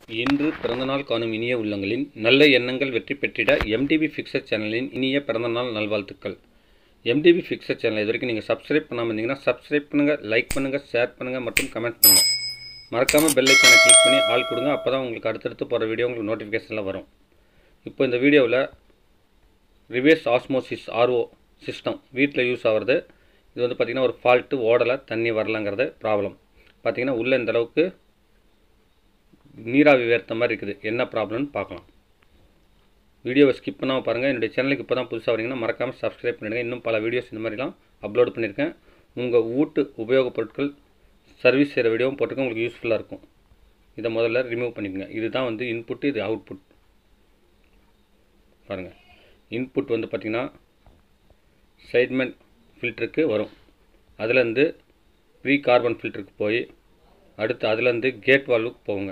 இன்று பிறந்தநாள் காணும் இனிய உள்ளங்களின் நல்ல எண்ணங்கள் வெற்றி பெற்றிட எம்டிபி ஃபிக்சர் சேனலின் இனிய பிறந்தநாள் நல்வாழ்த்துக்கள் எம்டிபி ஃபிக்சர் சேனல் இது வரைக்கும் நீங்கள் சப்ஸ்கிரைப் பண்ணாமல் இருந்தீங்கன்னா சப்ஸ்கிரைப் பண்ணுங்கள் லைக் பண்ணுங்கள் ஷேர் பண்ணுங்கள் மற்றும் கமெண்ட் பண்ணுங்கள் மறக்காமல் பெல் ஐக்கானை கிளிக் பண்ணி ஆள் கொடுங்க அப்போ தான் உங்களுக்கு அடுத்தடுத்து போகிற வீடியோ உங்களுக்கு நோட்டிஃபிகேஷனில் வரும் இப்போ இந்த வீடியோவில் ரிவேர்ஸ் ஆஸ்மோசிஸ் ஆர்ஓ சிஸ்டம் வீட்டில் யூஸ் ஆகிறது இது வந்து பார்த்திங்கன்னா ஒரு ஃபால்ட்டு ஓடலை தண்ணி வரலங்கிறது ப்ராப்ளம் பார்த்திங்கன்னா உள்ளே இந்த அளவுக்கு நீராவி வேர்த்த மாதிரி இருக்குது என்ன ப்ராப்ளம்னு பார்க்கலாம் வீடியோவை ஸ்கிப் பண்ணாமல் பாருங்கள் என்னுடைய சேனலுக்கு இப்போ தான் புதுசாக வரீங்கன்னா மறக்காமல் சப்ஸ்கிரைப் பண்ணிடுங்க இன்னும் பல வீடியோஸ் இந்த மாதிரிலாம் அப்லோட் பண்ணியிருக்கேன் உங்கள் வீட்டு உபயோகப் பொருட்கள் சர்வீஸ் செய்கிற வீடியோவும் போட்டிருக்கேன் உங்களுக்கு யூஸ்ஃபுல்லாக இருக்கும் இதை முதல்ல ரிமூவ் பண்ணிக்கோங்க இதுதான் வந்து இன்புட்டு இது அவுட்புட் பாருங்கள் இன்புட் வந்து பார்த்திங்கன்னா சைட்மெண்ட் ஃபில்டருக்கு வரும் அதுலேருந்து ப்ரீ கார்பன் ஃபில்டருக்கு போய் அடுத்து அதுலேருந்து கேட் வால்வுக்கு போகுங்க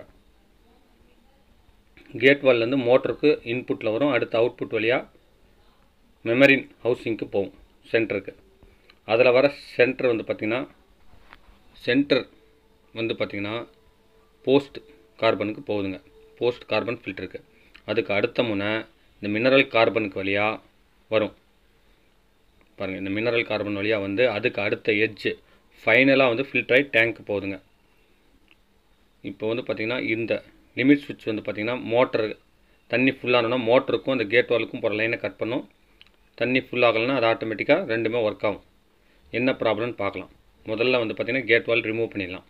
கேட் வால்லேருந்து மோட்டருக்கு இன்புட்டில் வரும் அடுத்து அவுட்புட் வழியாக மெமரின் ஹவுசிங்க்கு போகும் சென்டருக்கு அதில் வர சென்டர் வந்து பார்த்திங்கன்னா சென்டர் வந்து பார்த்திங்கன்னா போஸ்ட் கார்பனுக்கு போகுதுங்க போஸ்ட் கார்பன் ஃபில்டருக்கு அதுக்கு அடுத்த முனை இந்த மினரல் கார்பனுக்கு வழியாக வரும் பாருங்கள் இந்த மினரல் கார்பன் வழியாக வந்து அதுக்கு அடுத்த எட்ஜு ஃபைனலாக வந்து ஃபில்டர் ஆகி டேங்க் போகுதுங்க இப்போ வந்து பார்த்திங்கன்னா இந்த லிமிட் சுவிட்ச் வந்து பார்த்திங்கன்னா மோட்டர் தண்ணி ஃபுல்லானோன்னா மோட்டருக்கும் அந்த கேட் வாலுக்கும் போகிற லைனை கட் பண்ணும் தண்ணி ஃபுல் ஆகலைன்னா அது ஆட்டோமேட்டிக்காக ரெண்டுமே ஒர்க் ஆகும் என்ன ப்ராப்ளம்னு பார்க்கலாம் முதல்ல வந்து பார்த்திங்கன்னா கேட் வால் ரிமூவ் பண்ணிடலாம்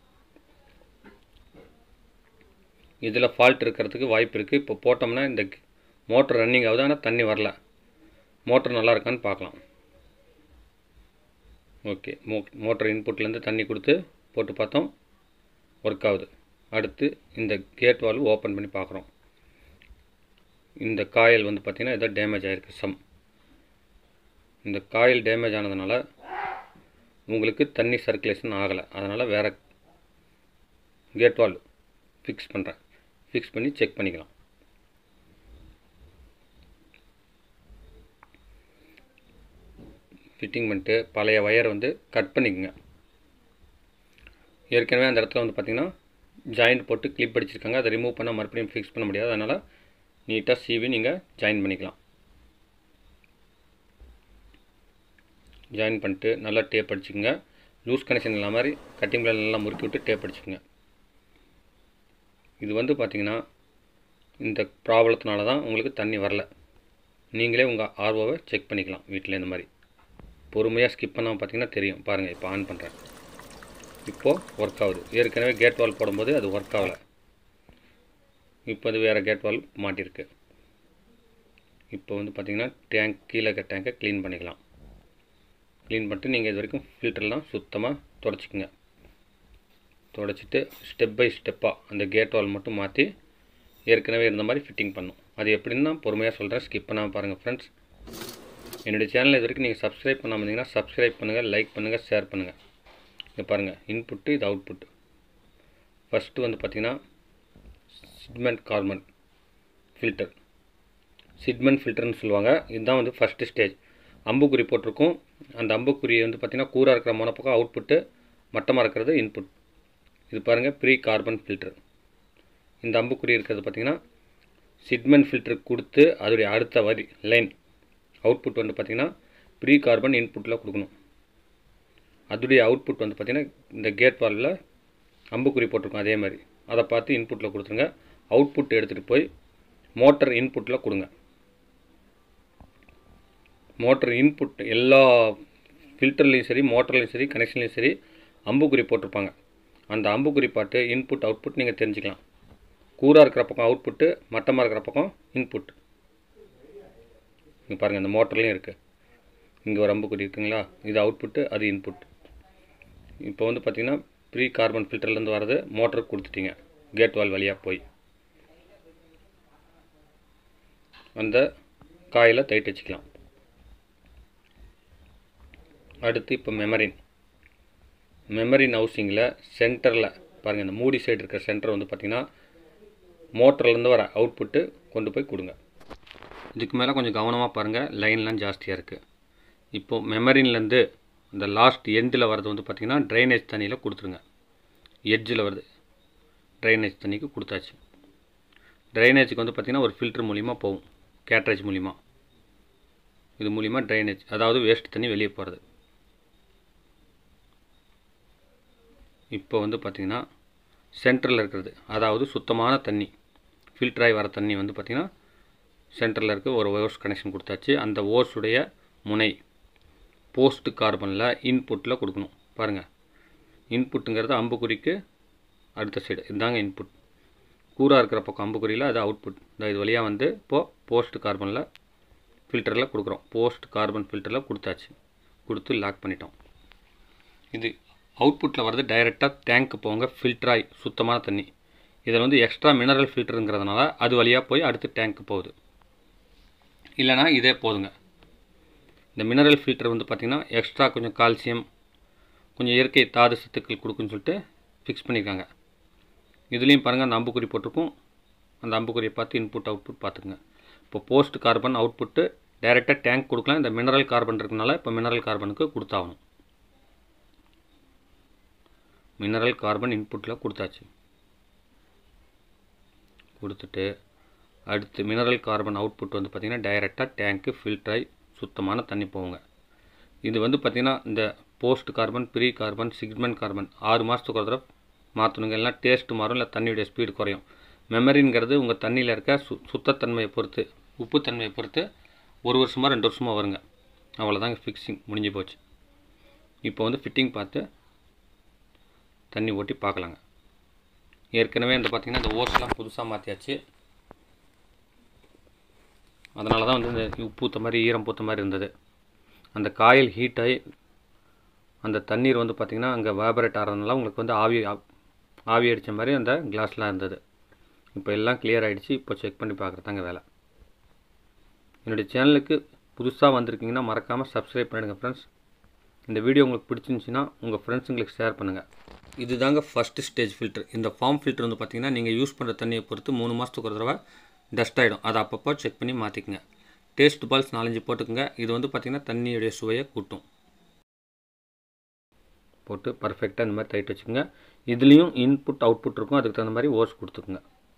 இதில் ஃபால்ட் இருக்கிறதுக்கு வாய்ப்பு இருக்குது இப்போ போட்டோம்னா இந்த மோட்டர் ரன்னிங் ஆகுது ஆனால் தண்ணி வரல மோட்டர் நல்லா இருக்கான்னு பார்க்கலாம் ஓகே மோ மோட்டர் இன்புட்லேருந்து தண்ணி கொடுத்து போட்டு பார்த்தோம் ஒர்க் ஆகுது அடுத்து இந்த கேட் வால்வ் ஓப்பன் பண்ணி பார்க்குறோம் இந்த காயில் வந்து பார்த்திங்கன்னா ஏதோ டேமேஜ் ஆகிருக்கு சம் இந்த காயில் டேமேஜ் ஆனதுனால உங்களுக்கு தண்ணி சர்க்குலேஷன் ஆகலை அதனால் வேறு கேட் வால்வ் ஃபிக்ஸ் பண்ணுறேன் ஃபிக்ஸ் பண்ணி செக் பண்ணிக்கலாம் ஃபிட்டிங் பண்ணிட்டு பழைய ஒயர் வந்து கட் பண்ணிக்கோங்க ஏற்கனவே அந்த இடத்துல வந்து பார்த்திங்கன்னா ஜாயிண்ட் போட்டு கிளிப் அடிச்சிருக்காங்க அதை ரிமூவ் பண்ணால் மறுபடியும் ஃபிக்ஸ் பண்ண முடியாது அதனால் நீட்டாக சீவி நீங்கள் ஜாயின் பண்ணிக்கலாம் ஜாயின் பண்ணிட்டு நல்லா டேப் அடிச்சுக்கோங்க லூஸ் கனெக்ஷன் இல்லாத மாதிரி கட்டிங் பிளேட் நல்லா முறுக்கி விட்டு டேப் அடிச்சுக்கோங்க இது வந்து பார்த்திங்கன்னா இந்த ப்ராப்ளத்தினால தான் உங்களுக்கு தண்ணி வரல நீங்களே உங்கள் ஆர்ஓவை செக் பண்ணிக்கலாம் வீட்டில் இந்த மாதிரி பொறுமையாக ஸ்கிப் பண்ணாமல் பார்த்தீங்கன்னா தெரியும் பாருங்கள் இப்போ ஆன் பண்ணுறேன் இப்போது ஒர்க் ஆகுது ஏற்கனவே கேட் வால் போடும்போது அது ஒர்க் ஆகலை இப்போ அது வேறு கேட் வால் மாட்டியிருக்கு இப்போ வந்து பார்த்திங்கன்னா டேங்க் கீழே இருக்க டேங்கை க்ளீன் பண்ணிக்கலாம் க்ளீன் பண்ணிட்டு நீங்கள் இது வரைக்கும் ஃபில்டர்லாம் சுத்தமாக தொடச்சிக்கோங்க தொடச்சிட்டு ஸ்டெப் பை ஸ்டெப்பாக அந்த கேட் வால் மட்டும் மாற்றி ஏற்கனவே இருந்த மாதிரி ஃபிட்டிங் பண்ணும் அது எப்படின்னு நான் பொறுமையாக சொல்கிறேன் ஸ்கிப் பண்ணாமல் பாருங்கள் ஃப்ரெண்ட்ஸ் என்னுடைய சேனலை இது வரைக்கும் நீங்கள் சப்ஸ்கிரைப் பண்ணாமல் இருந்தீங்கன்னா சப்ஸ்கிரைப் பண்ணுங்கள் லைக் பண்ணுங்கள் ஷேர் பண்ணுங்கள் இங்கே பாருங்கள் இன்புட்டு இது அவுட்புட்டு ஃபஸ்ட்டு வந்து பார்த்திங்கன்னா சிட்மெண்ட் கார்பன் ஃபில்டர் சிட்மெண்ட் ஃபில்டர்னு சொல்லுவாங்க இதுதான் வந்து ஃபஸ்ட்டு ஸ்டேஜ் அம்புக்குறி போட்டிருக்கும் அந்த அம்புக்குறி வந்து பார்த்திங்கன்னா கூறாக இருக்கிற மொனப்பக்கம் அவுட்புட்டு மட்டமாக இருக்கிறது இன்புட் இது பாருங்கள் ப்ரீ கார்பன் ஃபில்டர் இந்த அம்புக்குறி இருக்கிறது பார்த்திங்கன்னா சிட்மெண்ட் ஃபில்டர் கொடுத்து அதோடைய அடுத்த வரி லைன் அவுட்புட் வந்து பார்த்திங்கன்னா ப்ரீ கார்பன் இன்புட்டில் கொடுக்கணும் அதோடைய அவுட்புட் வந்து பார்த்திங்கன்னா இந்த கேட் வாலில் அம்புக்குறி போட்டிருக்கோம் அதே மாதிரி அதை பார்த்து இன்புட்டில் கொடுத்துருங்க அவுட்புட் எடுத்துகிட்டு போய் மோட்டர் இன்புட்டில் கொடுங்க மோட்டர் இன்புட் எல்லா ஃபில்டர்லேயும் சரி மோட்டர்லேயும் சரி கனெக்ஷன்லேயும் சரி அம்புக்குறி போட்டிருப்பாங்க அந்த அம்புக்குறி பாட்டு இன்புட் அவுட்புட் நீங்கள் தெரிஞ்சுக்கலாம் கூறாக இருக்கிற பக்கம் அவுட்புட்டு மட்டமாக இருக்கிற பக்கம் இன்புட் இங்கே பாருங்கள் இந்த மோட்டர்லேயும் இருக்குது இங்கே ஒரு அம்புக்குறி இருக்குங்களா இது அவுட்புட்டு அது இன்புட் இப்போ வந்து பார்த்திங்கன்னா ப்ரீ கார்பன் ஃபில்டர்லேருந்து வர்றது மோட்டருக்கு கொடுத்துட்டீங்க கேட் வால் வழியாக போய் அந்த காயில் தைட்டு வச்சுக்கலாம் அடுத்து இப்போ மெமரின் மெமரின் ஹவுசிங்கில் சென்டரில் பாருங்கள் இந்த மூடி சைடு இருக்கிற சென்டர் வந்து பார்த்திங்கன்னா மோட்டர்லேருந்து வர அவுட்புட்டு கொண்டு போய் கொடுங்க இதுக்கு மேலே கொஞ்சம் கவனமாக பாருங்கள் லைன்லாம் ஜாஸ்தியாக இருக்குது இப்போது மெமரின்லேருந்து இந்த லாஸ்ட் எண்டில் வர்றது வந்து பார்த்திங்கன்னா ட்ரைனேஜ் தண்ணியில் கொடுத்துருங்க எட்ஜில் வருது ட்ரைனேஜ் தண்ணிக்கு கொடுத்தாச்சு ட்ரைனேஜுக்கு வந்து பார்த்திங்கன்னா ஒரு ஃபில்டர் மூலிமா போகும் கேட்ரேஜ் மூலிமா இது மூலிமா ட்ரைனேஜ் அதாவது வேஸ்ட் தண்ணி வெளியே போகிறது இப்போ வந்து பார்த்திங்கன்னா சென்டரில் இருக்கிறது அதாவது சுத்தமான தண்ணி ஃபில்டர் ஆகி வர தண்ணி வந்து பார்த்திங்கன்னா சென்டரில் இருக்க ஒரு ஓஸ் கனெக்ஷன் கொடுத்தாச்சு அந்த ஓஸுடைய முனை போஸ்ட் கார்பனில் இன்புட்டில் கொடுக்கணும் பாருங்கள் இன்புட்டுங்கிறது அம்புக்குறிக்கு அடுத்த சைடு இதுதாங்க இன்புட் கூராக இருக்கிற பக்கம் அம்புக்குறியில் அது அவுட்புட் இந்த இது வழியாக வந்து இப்போது போஸ்ட் கார்பனில் ஃபில்டரில் கொடுக்குறோம் போஸ்ட் கார்பன் ஃபில்டரில் கொடுத்தாச்சு கொடுத்து லாக் பண்ணிட்டோம் இது அவுட்புட்டில் வர்றது டைரெக்டாக டேங்க்கு போங்க ஃபில்டராகி சுத்தமான தண்ணி இதில் வந்து எக்ஸ்ட்ரா மினரல் ஃபில்டருங்கிறதுனால அது வழியாக போய் அடுத்து டேங்க்கு போகுது இல்லைனா இதே போதுங்க இந்த மினரல் ஃபில்டர் வந்து பார்த்திங்கன்னா எக்ஸ்ட்ரா கொஞ்சம் கால்சியம் கொஞ்சம் இயற்கை தாது சத்துக்கள் கொடுக்குன்னு சொல்லிட்டு ஃபிக்ஸ் பண்ணியிருக்காங்க இதுலேயும் பாருங்கள் அந்த அம்புக்குறி போட்டிருக்கும் அந்த அம்புக்குறியை பார்த்து இன்புட் அவுட்புட் பார்த்துக்குங்க இப்போ போஸ்ட் கார்பன் அவுட்புட்டு டைரெக்டாக டேங்க் கொடுக்கலாம் இந்த மினரல் கார்பன் இருக்கனால இப்போ மினரல் கார்பனுக்கு கொடுத்தாகணும் மினரல் கார்பன் இன்புட்டில் கொடுத்தாச்சு கொடுத்துட்டு அடுத்து மினரல் கார்பன் அவுட்புட் வந்து பார்த்திங்கன்னா டைரெக்டாக டேங்க்கு ஃபில்டராகி சுத்தமான தண்ணி போகுங்க இது வந்து பார்த்திங்கன்னா இந்த போஸ்ட் கார்பன் ப்ரீ கார்பன் சிக்மெண்ட் கார்பன் ஆறு மாதத்துக்கு ஒரு தடவை மாற்றணுங்க எல்லாம் டேஸ்ட்டு மாறும் இல்லை தண்ணியுடைய ஸ்பீடு குறையும் மெமரிங்கிறது உங்கள் தண்ணியில் இருக்க சு சுத்தத்தன்மையை பொறுத்து உப்புத்தன்மையை பொறுத்து ஒரு வருஷமாக ரெண்டு வருஷமாக வருங்க அவ்வளோதாங்க ஃபிக்ஸிங் முடிஞ்சு போச்சு இப்போ வந்து ஃபிட்டிங் பார்த்து தண்ணி ஓட்டி பார்க்கலாங்க ஏற்கனவே இந்த பார்த்திங்கன்னா இந்த ஓஸ்லாம் புதுசாக மாற்றியாச்சு அதனால தான் வந்து இந்த உப்பூத்த மாதிரி ஈரம் பூத்த மாதிரி இருந்தது அந்த காயில் ஹீட் ஆகி அந்த தண்ணீர் வந்து பார்த்திங்கன்னா அங்கே வேபரேட் ஆகிறதுனால உங்களுக்கு வந்து ஆவி ஆவி அடித்த மாதிரி அந்த கிளாஸ்லாம் இருந்தது இப்போ எல்லாம் கிளியர் ஆகிடுச்சு இப்போ செக் பண்ணி பார்க்குறதாங்க வேலை என்னுடைய சேனலுக்கு புதுசாக வந்திருக்கீங்கன்னா மறக்காமல் சப்ஸ்கிரைப் பண்ணிடுங்க ஃப்ரெண்ட்ஸ் இந்த வீடியோ உங்களுக்கு பிடிச்சிருந்துச்சின்னா உங்கள் ஃப்ரெண்ட்ஸுங்களுக்கு ஷேர் பண்ணுங்கள் இது தாங்க ஃபஸ்ட்டு ஸ்டேஜ் ஃபில்டர் இந்த ஃபார்ம் ஃபில்டர் வந்து பார்த்திங்கன்னா நீங்கள் யூஸ் பண்ணுற தண்ணியை பொறுத்து மூணு மாதத்துக்கு ஒரு தடவை டஸ்ட் ஆகிடும் அதை அப்பப்போ செக் பண்ணி மாற்றிக்குங்க டேஸ்ட் பால்ஸ் நாலஞ்சு போட்டுக்குங்க இது வந்து பார்த்திங்கன்னா தண்ணியுடைய சுவையை கூட்டும் போட்டு பர்ஃபெக்டாக இந்த மாதிரி டைட் வச்சுக்கோங்க இதுலேயும் இன்புட் அவுட்புட் இருக்கும் அதுக்கு தகுந்த மாதிரி ஓஸ் கொடுத்துக்குங்க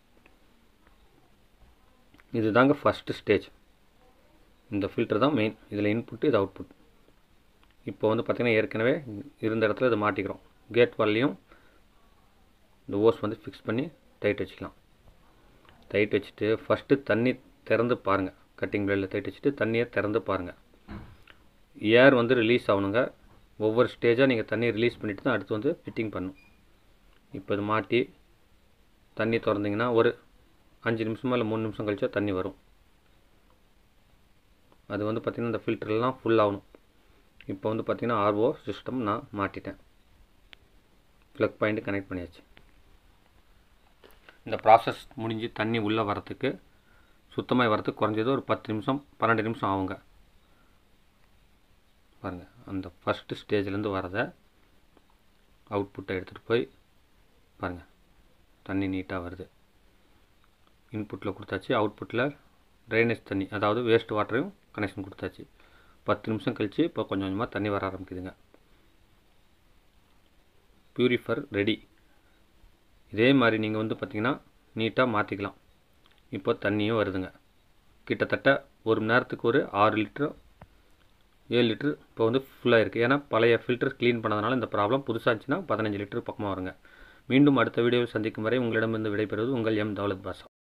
இது தாங்க ஃபஸ்ட்டு ஸ்டேஜ் இந்த ஃபில்டர் தான் மெயின் இதில் இன்புட்டு இது அவுட்புட் இப்போ வந்து பார்த்திங்கன்னா ஏற்கனவே இருந்த இடத்துல இதை மாட்டிக்கிறோம் கேட் வால்லையும் இந்த ஓஸ் வந்து ஃபிக்ஸ் பண்ணி டைட் வச்சுக்கலாம் டைட் வச்சுட்டு ஃபஸ்ட்டு தண்ணி திறந்து பாருங்கள் கட்டிங் பிளேடில் டைட் வச்சுட்டு தண்ணியை திறந்து பாருங்கள் ஏர் வந்து ரிலீஸ் ஆகணுங்க ஒவ்வொரு ஸ்டேஜாக நீங்கள் தண்ணி ரிலீஸ் பண்ணிவிட்டு தான் அடுத்து வந்து ஃபிட்டிங் பண்ணும் இப்போ இது மாட்டி தண்ணி திறந்தீங்கன்னா ஒரு அஞ்சு நிமிஷமாக இல்லை மூணு நிமிஷம் கழிச்சா தண்ணி வரும் அது வந்து பார்த்திங்கன்னா இந்த ஃபில்டர்லாம் ஃபுல் ஆகணும் இப்போ வந்து பார்த்திங்கன்னா ஆர்ஓ சிஸ்டம் நான் மாட்டிட்டேன் ப்ளக் பாயிண்ட்டு கனெக்ட் பண்ணியாச்சு இந்த ப்ராசஸ் முடிஞ்சு தண்ணி உள்ளே வரத்துக்கு சுத்தமாக வரத்துக்கு குறைஞ்சது ஒரு பத்து நிமிஷம் பன்னெண்டு நிமிஷம் ஆகுங்க பாருங்கள் அந்த ஃபஸ்ட்டு ஸ்டேஜ்லேருந்து வரதை அவுட்புட்டை எடுத்துகிட்டு போய் பாருங்கள் தண்ணி நீட்டாக வருது இன்புட்டில் கொடுத்தாச்சு அவுட்புட்டில் ட்ரைனேஜ் தண்ணி அதாவது வேஸ்ட் வாட்டரையும் கனெக்ஷன் கொடுத்தாச்சு பத்து நிமிஷம் கழித்து இப்போ கொஞ்சம் கொஞ்சமாக தண்ணி வர ஆரம்பிக்குதுங்க ப்யூரிஃபர் ரெடி இதே மாதிரி நீங்கள் வந்து பார்த்திங்கன்னா நீட்டாக மாற்றிக்கலாம் இப்போ தண்ணியும் வருதுங்க கிட்டத்தட்ட ஒரு மணி நேரத்துக்கு ஒரு ஆறு லிட்டரு ஏழு லிட்டரு இப்போ வந்து ஃபுல்லாக இருக்குது ஏன்னா பழைய ஃபில்டர் க்ளீன் பண்ணதுனால இந்த ப்ராப்ளம் புதுசாக இருந்துச்சுன்னா பதினஞ்சு லிட்டர் பக்கமாக வருங்க மீண்டும் அடுத்த வீடியோவில் சந்திக்கும் வரை உங்களிடமிருந்து விடைபெறுவது உங்கள் எம் தௌலத் பாஷா